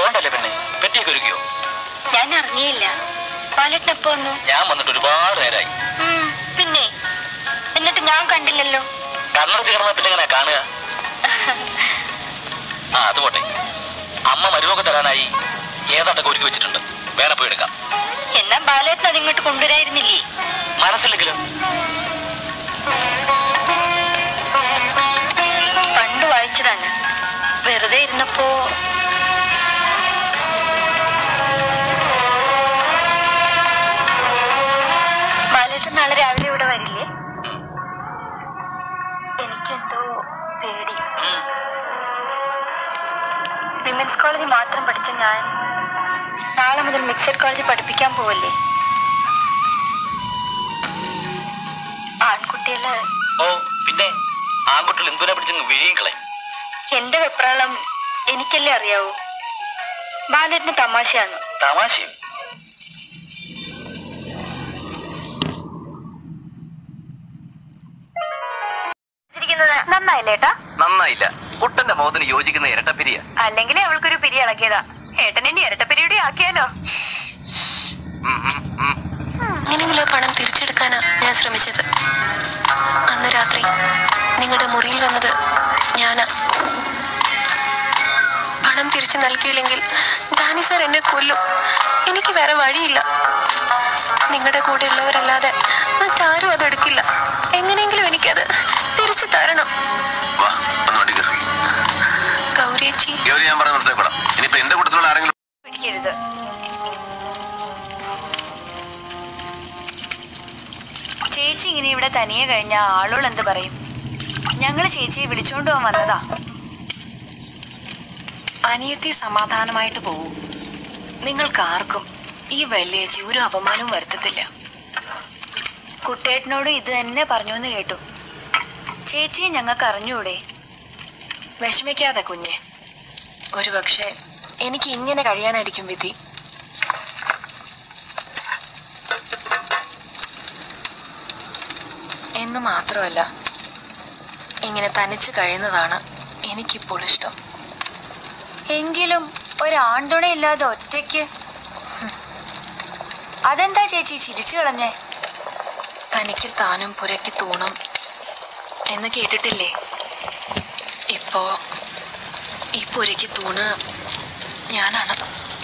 പോകണ്ടല്ലേ പെണ്ണെ പെറ്റിയൊക്കെ ഒരുക്കിയോ ഞാൻ അറിഞ്ഞില്ല ബാലേട്ടൻ എപ്പോ വന്നു ഞാൻ വന്നിട്ട് ഒരുപാട് നേരമായി ഉം, പിന്നെ എന്നിട്ട് ഞാൻ കണ്ടില്ലല്ലോ കണ്ണടച്ച് കിടന്ന പിന്നെ എങ്ങനെ കാണുക ആ അത് പോട്ടെ അമ്മ മരുമൊക്കെ തരാനായി ഏതാണ്ടൊക്കെ ഒരുക്കി വെച്ചിട്ടുണ്ട് വേറെ പോയി എടുക്കാം എന്നാ ബാലേട്ടൻ അതിങ്ങോട്ട് കൊണ്ടുവരായിരുന്നില്ലേ മനസ്സിലെങ്കിലും പണ്ട് വായിച്ചതാണ് വെറുതെ ഇരുന്നപ്പോ ബാലേട്ടൻ നാളെ രാവിലെ ഇവിടെ വരില്ലേ എനിക്കെന്തോ പേടി വിമൻസ് കോളേജിൽ മാത്രം പഠിച്ച ഞാൻ നാളെ മുതൽ മിക്സഡ് കോളേജിൽ പഠിപ്പിക്കാൻ പോവല്ലേ ആൺകുട്ടികള് ഓ പിന്നെ ആൺകുട്ടികൾ എന്തുനെ പിടിച്ചങ്ങ് വിഴിയും കളയും എന്റെ വെപ്രാളം എനിക്കല്ലേ അറിയാവൂ ബാലേട്ടന് തമാശയാണ് തമാശയും നന്നായില്ലേട്ടാ നന്നായില്ല കുട്ടന്റെ മോതിന് യോജിക്കുന്ന ഇരട്ടപ്പിരിയ അല്ലെങ്കിൽ അവൾക്കൊരു പിരി ഇളക്കിയതാ ഏട്ടനെ ഇരട്ടപ്പിരിയുടെ ആക്കിയാലോ എങ്ങനെങ്കിലും പണം തിരിച്ചെടുക്കാനാ ഞാൻ ശ്രമിച്ചത് അന്ന് രാത്രി നിങ്ങളുടെ മുറിയിൽ വന്നത് ഞാനാ പണം തിരിച്ചു നൽകിയില്ലെങ്കിൽ ഡാനി സാർ എന്നെ കൊല്ലും എനിക്ക് വേറെ വഴിയില്ല നിങ്ങളുടെ കൂടെ ഉള്ളവരല്ലാതെ മറ്റാരും അതെടുക്കില്ല എങ്ങനെയെങ്കിലും എനിക്കത് തിരിച്ചു തരണം വാ ഒന്ന് വണ്ടി കയറി ഗൗരിയച്ചി ഗൗരി ഞാൻ പറഞ്ഞ മനസ്സിലാക്കണം ഇനിയിപ്പോ എന്റെ കൂട്ടത്തിലുള്ള ആരെങ്കിലും പിടിക്കരുത് ചേച്ചി ഇങ്ങനെ ഇവിടെ തനിയെ കഴിഞ്ഞ ആളുകൾ എന്ത് പറയും ഞങ്ങള് ചേച്ചിയെ വിളിച്ചോണ്ട് പോകാൻ വന്നതാ അനിയത്തി സമാധാനമായിട്ട് പോവൂ നിങ്ങൾക്കാർക്കും ഈ വലിയേച്ചി ഒരു അപമാനവും വരുത്തത്തില്ല കുട്ടേട്ടനോട് ഇത് തന്നെ പറഞ്ഞു എന്ന് കേട്ടു ചേച്ചിയെ ഞങ്ങൾക്ക് അറിഞ്ഞൂടെ വിഷമിക്കാതെ കുഞ്ഞെ ഒരുപക്ഷെ എനിക്ക് ഇങ്ങനെ കഴിയാനായിരിക്കും വിധി എന്ന് മാത്രമല്ല ഇങ്ങനെ തനിച്ച് കഴിയുന്നതാണ് എനിക്കിപ്പോൾ ഇഷ്ടം എങ്കിലും ഒരാൺതുണയില്ലാതെ ഒറ്റയ്ക്ക് ഹും. അതെന്താ ചേച്ചി ചിരിച്ചു കളഞ്ഞേ തനിക്ക് താനും പുരയ്ക്ക് തൂണം എന്ന് കേട്ടിട്ടില്ലേ ഇപ്പോ ഈ പുരയ്ക്ക് തൂണ് ഞാനാണ്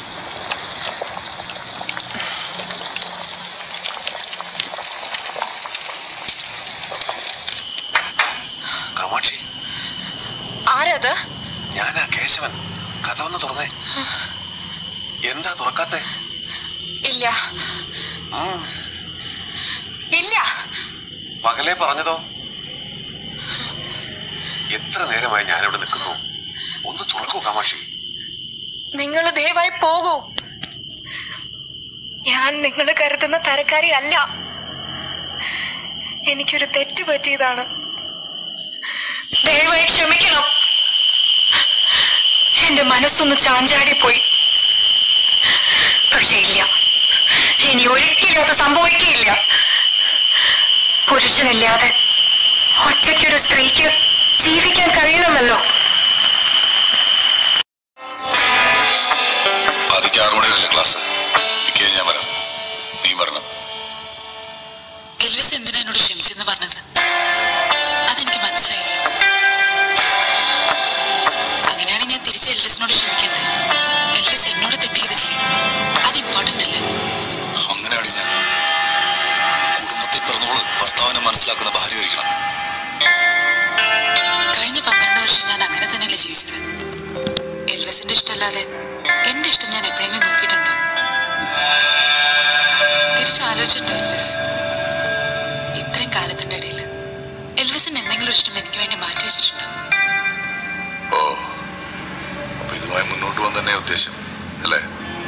കാമാക്ഷി ആരത് ഞാനാ കേശവൻ കഥ ഒന്ന് തുറന്നേ എന്താ തുറക്കാത്തെ ഇല്ല ഇല്ല പകലേ പറഞ്ഞതോ എത്ര നേരമായി ഞാനിവിടെ നിൽക്കുന്നു ഒന്ന് തുറക്കൂ കാമാക്ഷി നിങ്ങൾ ദയവായി പോകൂ ഞാൻ നിങ്ങൾ കരുതുന്ന തരക്കാരി അല്ല എനിക്കൊരു തെറ്റ് പറ്റിയതാണ് ദയവായി ക്ഷമിക്കണം എന്റെ മനസ്സൊന്ന് ചാഞ്ചാടിപ്പോയി പക്ഷെ ഇല്ല ഇനി ഒരിക്കലും അത് സംഭവിക്കില്ല പുരുഷനില്ലാതെ ഒറ്റയ്ക്കൊരു സ്ത്രീക്ക് ജീവിക്കാൻ കഴിയണമല്ലോ അതിക്ക് ആറു മണി വരെ ക്ലാസ് ഞാൻ വരാം നീ വരണം എൽവിസ് എന്തിനാ എന്നോട് ക്ഷമിച്ചെന്ന് പറഞ്ഞത് അതെനിക്ക് മനസ്സിലായില്ല അങ്ങനെയാണെങ്കിൽ ഞാൻ തിരിച്ച് എൽവിസിനോട് ക്ഷമിക്കണ്ടേ എൽവിസ് എന്നോട് തെറ്റ് ചെയ്തിട്ടില്ലേ അത് ഇമ്പോർട്ടന്റ് അല്ലേ അങ്ങനെയാണ് ഞാൻ കുടുംബത്തിൽ പിറന്നോള് ഭർത്താവിനെ മനസ്സിലാക്കുന്ന ഭാര്യ ആയിരിക്കണം കഴിഞ്ഞ പന്ത്രണ്ട് വർഷം ഞാൻ അങ്ങനെ തന്നെയല്ലേ ജീവിച്ചത് എൽവിസിന്റെ ഇഷ്ടമല്ലാതെ എന്റെ ഇഷ്ടം ഞാൻ എപ്പോഴെങ്കിലും നോക്കിയിട്ടുണ്ടോ തിരിച്ചാലോചിച്ചിട്ടുണ്ടോ എൽവിസ് ഇത്രയും കാലത്തിന്റെ ഇടയിൽ എൽവിസിന് എന്തെങ്കിലും ഒരു ഇഷ്ടം എനിക്ക് വേണ്ടി മാറ്റി വെച്ചിട്ടുണ്ടോ ഓ അപ്പൊ ഇതുമായി മുന്നോട്ട് പോകാൻ തന്നെ ഉദ്ദേശം അല്ലേ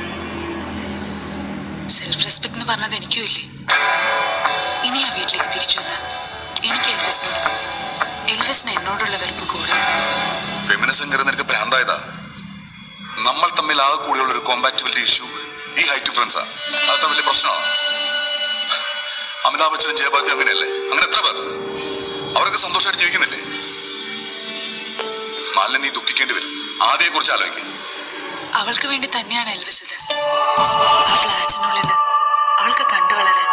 സെൽഫ് റെസ്പെക്ട് എന്ന് പറഞ്ഞത് എനിക്കും ഇല്ലേ ഇനി ആ വീട്ടിലേക്ക് തിരിച്ചു വന്ന എനിക്ക് എൽവിസിനോടും എൽവിസിന് എന്നോടുള്ള വെറുപ്പ് കൂടെ ഫെമിനിസം കയറി നിനക്ക് ഭ്രാന്തായതാ നമ്മൾ തമ്മിൽ ആകെ കൂടിയുള്ള ഒരു കോമ്പാറ്റബിലിറ്റി ഇഷ്യൂ ഈ ഹൈറ്റ് ഡിഫറൻസാ അത്ര വലിയ പ്രശ്നമാണ് അമിതാഭ് ബച്ചനും ജയഭാരതി അങ്ങനെയല്ലേ അങ്ങനെ എത്ര പേർ അവരൊക്കെ സന്തോഷമായിട്ട് ജീവിക്കുന്നില്ലേ മാലിന്യ നീ ദുഃഖിക്കേണ്ടി വരും ആദ്യയെ കുറിച്ച് ആലോചിക്കും അവൾക്ക് വേണ്ടി തന്നെയാണ് എൽവിസ് ഇത് ആ ഫ്ലാറ്റിനുള്ളിൽ അവൾക്ക് കണ്ടു വളരാൻ